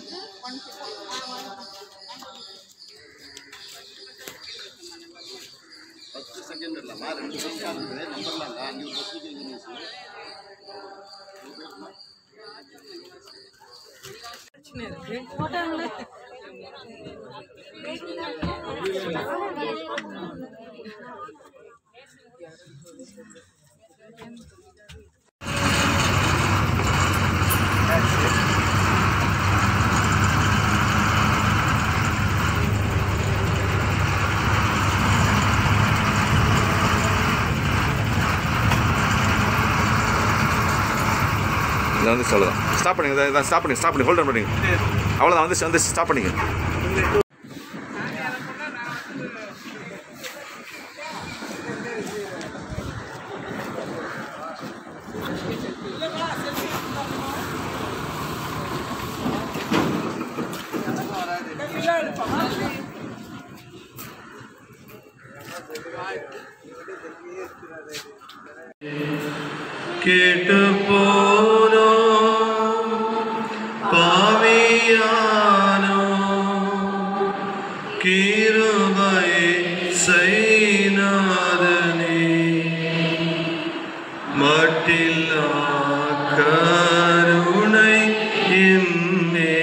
வந்து one first second இல்லைம்மா ரெண்டு பஸ் இருக்குது நம்பர்லாம் இல்லை அங்கே ஒரு பஸ் நிற்குது இதை வந்து அவ்வளோதான் ஸ்டாப் பண்ணுங்க இதை ஸ்டாப் பண்ணுங்க ஸ்டாப் பண்ணி ஹோல்டர் பண்ணுங்க அவ்வளோதான் வந்து வந்து ஸ்டாப் பண்ணிங்க கேட்டு போனோ பாவியானோ கிருபை செய்நாதனே மட்டில்லா கருணை என்னே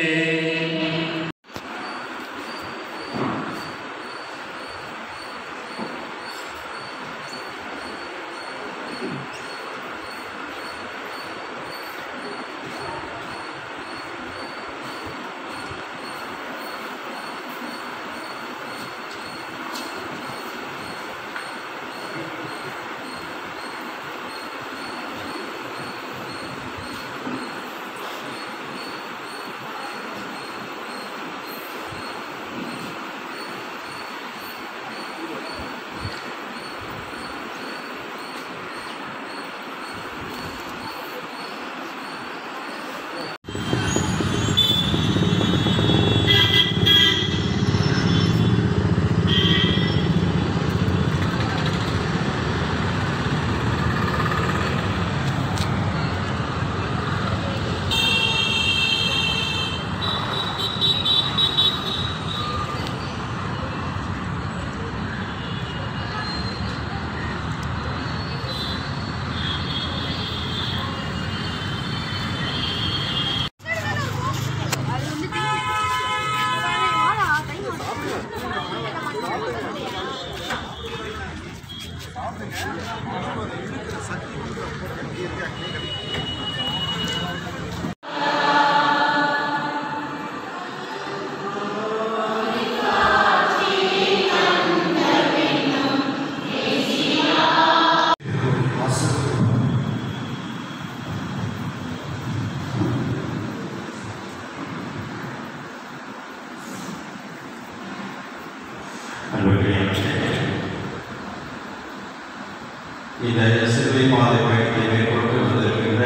இந்த சிறுவை பாதை பயணத்தை மேற்கொண்டு வந்திருக்கின்ற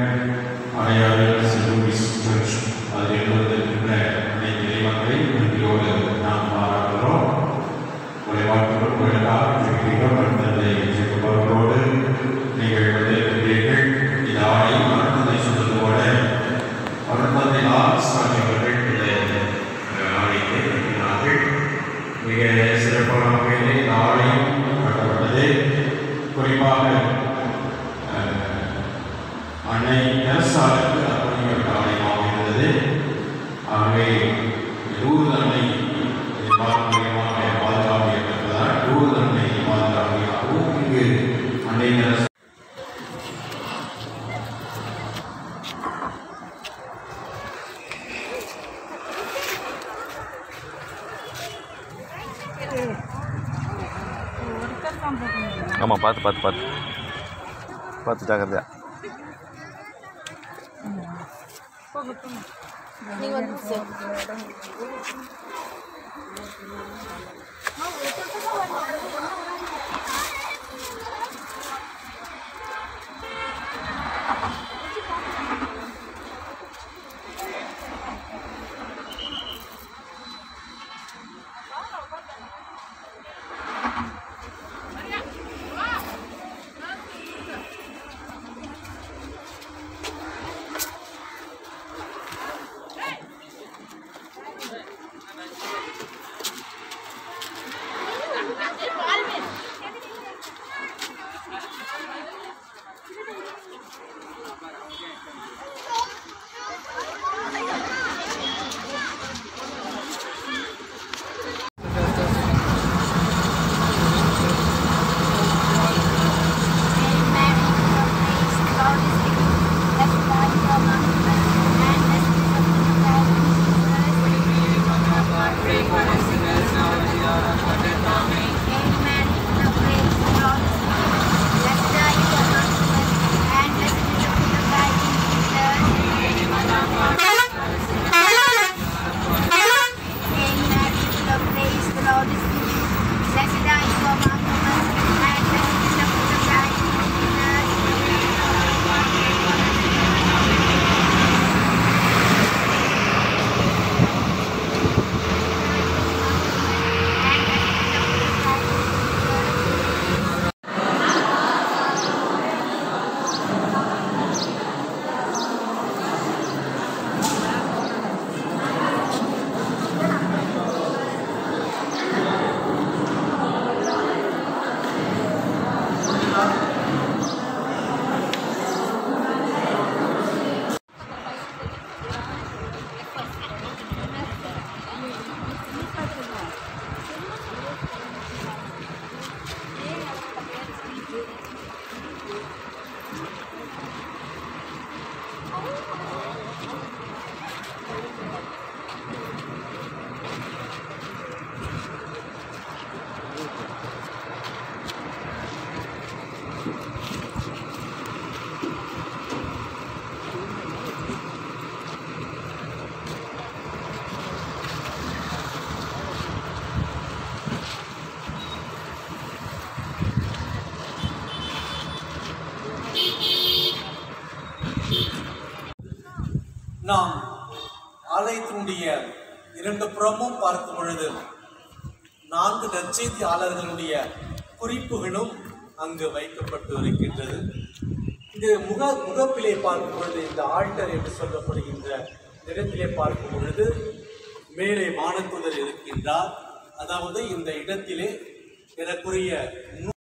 அடையாளர் சிறுமிஸ் சர்ச் அதில் வந்திருக்கின்ற அனைத்து இறைமக்களை நன்றியோடு நாம் பாராட்டுகிறோம் உங்களை வாழ்த்துகிறோம் உங்களுக்காக ஜெபிக்கிறோம் அடுத்ததை ஜெபிப்பவர்களோடு நீங்கள் வந்திருக்கிறீர்கள் இந்த ஆடை மரணத்தை சொன்னது போல மரணத்தை ஆசாமியவர்கள் இந்த அஹ், ஆடையை கட்டினார்கள் மிக சிறப்பான வகையில் இந்த ஆலயம் கட்டப்பட்டது குறிப்பாக அஹ், அன்னை நரசாருக்கு அர்ப்பணிக்கப்பட்ட ஆலயமாக இருந்தது ஆகவே லூர்து அன்னை பாரம்பரியமாக பாதுகாக்கப்பட்டதால் லூர்து அன்னை பாதுகாப்பாகவும் இங்கு அன்னை நரச ஆமாம் பார்த்து பார்த்து பார்த்து பார்த்து ஜாக்கிரதையா நீங்க வந்து சார் நாம் ஆலயத்தினுடைய இரண்டு புறமும் பார்க்கும் பொழுது நான்கு நற்செய்தியாளர்களுடைய குறிப்புகளும் அங்கு வைக்கப்பட்டு இருக்கின்றது இது முக முகப்பிலே பார்க்கும் பொழுது இந்த ஆல்டர் என்று சொல்லப்படுகின்ற இடத்திலே பார்க்கும் பொழுது மேலே வானத்துதர் இருக்கின்றார் அதாவது இந்த இடத்திலே ஏறக்குறைய